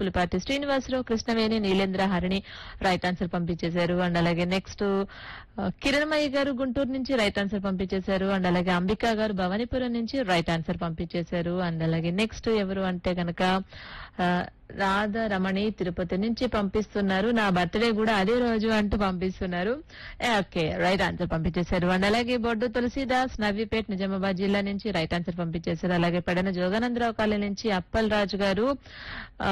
Pulipati Srinivasarao Krishnaveni Neelendra Harini right answer పంపించేశారు and అలాగే next Kiranmayya garu Guntur నుంచి రైట్ ఆన్సర్ పంపించేశారు అండ్ అలాగే అంబికా గారు భవానీపురం నుంచి రైట్ ఆన్సర్ పంపించేశారు అండ్ అలాగే నెక్స్ట్ ఎవరు అంటే కనుక రాధ రమణి తిరుపతి నుంచి పంపిస్తున్నారు నా బర్త్డే కూడా అదే రోజు అంటూ పంపిస్తున్నారు ఏ, ఓకే రైట్ ఆన్సర్ పంపించేశారు అండ్ అలాగే బొడ్డు తులసీదాస్ నవీపేట్ నిజామాబాద్ జిల్లా నుంచి రైట్ ఆన్సర్ పంపించేశారు అలాగే పెడన జోగానందరావు కాలనీ నుంచి అప్పల్ రాజు గారు ఆ,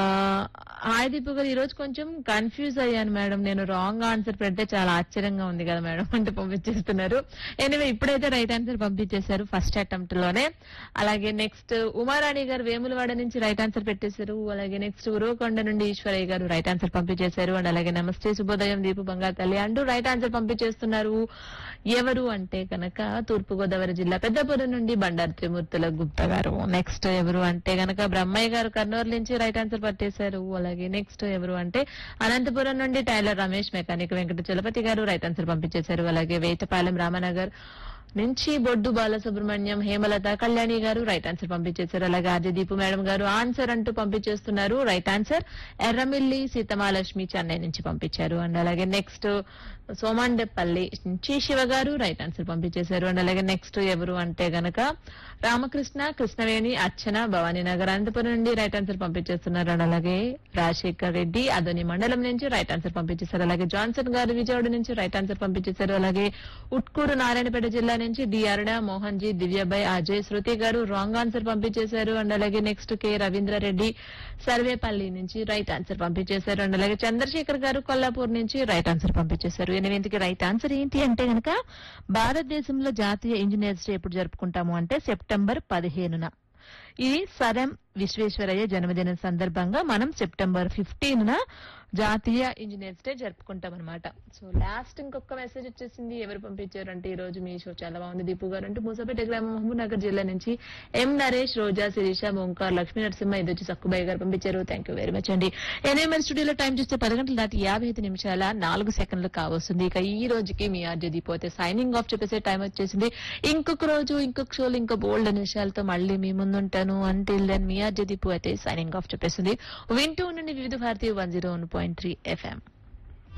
హాయ్ దీపు గారు ఈ రోజు కొంచెం కన్ఫ్యూజ్ అయ్యాను మేడం నేను రాంగ్ ఆన్సర్ పెడితే చాలా ఆశ్చర్యంగా ఉంది కదా మేడం అంటే పంపించేస్తున్నారు ఎనివే ఇప్పుడైతే రైట్ ఆన్సర్ పంపించేశారు ఫస్ట్ అటెంప్ట్ లోనే అలాగే నెక్స్ట్ ఉమారాణి గారు వేములవాడ నుంచి రైట్ ఆన్సర్ పెట్టేశారు అలాగే నెక్స్ట్ ఉరవకొండ నుండి ఈశ్వరయ్య గారు రైట్ ఆన్సర్ పంపించేశారు అండ్ అలాగే నమస్తే శుభోదయం దీపు బంగారు తల్లి అంటూ రైట్ ఆన్సర్ పంపించేస్తున్నారు ఎవరు అంటే కనుక తూర్పు గోదావరి జిల్లా పెద్దపురం నుండి బండారు త్రిమూర్తుల గుప్తా గారు నెక్స్ట్ ఎవరు అంటే గనక బ్రహ్మయ్య గారు కర్నూలు నుంచి రైట్ ఆన్సర్ పట్టేశారు అలాగే నెక్స్ట్ ఎవరు అంటే అనంతపురం నుండి tailor Ramesh mechanic Venkata Chalapathi garu right answer పంపించేశారు అలాగే వేటపాలెం రామనగర్ నుంచి బొడ్డు బాలసుబ్రహ్మణ్యం హేమలత కళ్యాణి గారు రైట్ ఆన్సర్ పంపించేశారు అలాగే ఆది దీపు మేడం గారు ఆన్సర్ అంటూ పంపించేస్తున్నారు రైట్ ఆన్సర్ ఎర్రమిల్లి సీతమాలక్ష్మి చెన్నై నుంచి పంపించారు అండ్ అలాగే నెక్స్ట్ సోమాండెపల్లి నుంచి శివ గారు రైట్ ఆన్సర్ పంపించేశారు అండ్ అలాగే నెక్స్ట్ ఎవరు అంటే గనక రామకృష్ణ కృష్ణవేణి అర్చన భవానీ నగర్ అనంతపురం నుండి రైట్ ఆన్సర్ పంపించేస్తున్నారు అండ్ అలాగే రాజశేఖర్ రెడ్డి అదోని మండలం నుంచి రైట్ ఆన్సర్ పంపించేశారు అలాగే జాన్సన్ గారు విజయవాడ నుంచి రైట్ ఆన్సర్ పంపించేశారు అలాగే ఉట్కూరు నారాయణపేట జిల్లా నుంచి D Aruna Mohan G Divyabai Ajay Shruti garu wrong answer పంపించేశారు అండ్ అలాగే నెక్స్ట్ కె రవీంద్రారెడ్డి సర్వేపల్లి నుంచి రైట్ ఆన్సర్ పంపించేశారు అండ్ అలాగే చంద్రశేఖర్ గారు కొల్లాపూర్ నుంచి రైట్ ఆన్సర్ పంపించేశారు ఎనిమిదికి రైట్ ఆన్సర్ ఏంటి అంటే గనక భారతదేశంలో జాతీయ ఇంజనీర్స్ డే ఎప్పుడు జరుపుకుంటాము అంటే సెప్టెంబర్ పదిహేనున ఇది సరం విశ్వేశ్వరయ్య జన్మదినం సందర్భంగా మనం సెప్టెంబర్ ఫిఫ్టీన్ న జాతీయ ఇంజనీర్స్ డే జరుపుకుంటాం అనమాట సో లాస్ట్ ఇంకొక మెసేజ్ వచ్చేసింది ఎవరు పంపించారు అంటే ఈ రోజు మీ షో చాలా బాగుంది దీపు గారు అంటే మూసపేట గ్రామం మహబూబ్ నగర్ జిల్లా నుంచి ఎం నరేష్ రోజా శిరీష ఓంకార్ లక్ష్మీ నరసింహ ఇది వచ్చి సక్కుబాయి గారు పంపించారు థ్యాంక్ యూ వెరీ మచ్ అండి ఎన్ఏఎంఎల్ స్టూడియోలో టైం చూస్తే పది గంటల దాటి యాభై ఐదు నిమిషాల నాలుగు సెకండ్లు కావస్తుంది ఇక ఈ రోజుకి మీ ఆర్జే దీపు అయితే సైనింగ్ ఆఫ్ చెప్పేసే టైం వచ్చేసింది ఇంకొక రోజు ఇంకొక షోలు ఇంకో బోల్డ్ విషయాలతో మళ్ళీ మీ ముందుంటాను అంటిల్ దెన్ మీ ఆర్జే దీపు అయితే సైనింగ్ ఆఫ్ చెప్పేసింది వింటూ ఉండండి Vividh Bharati one zero one point three FM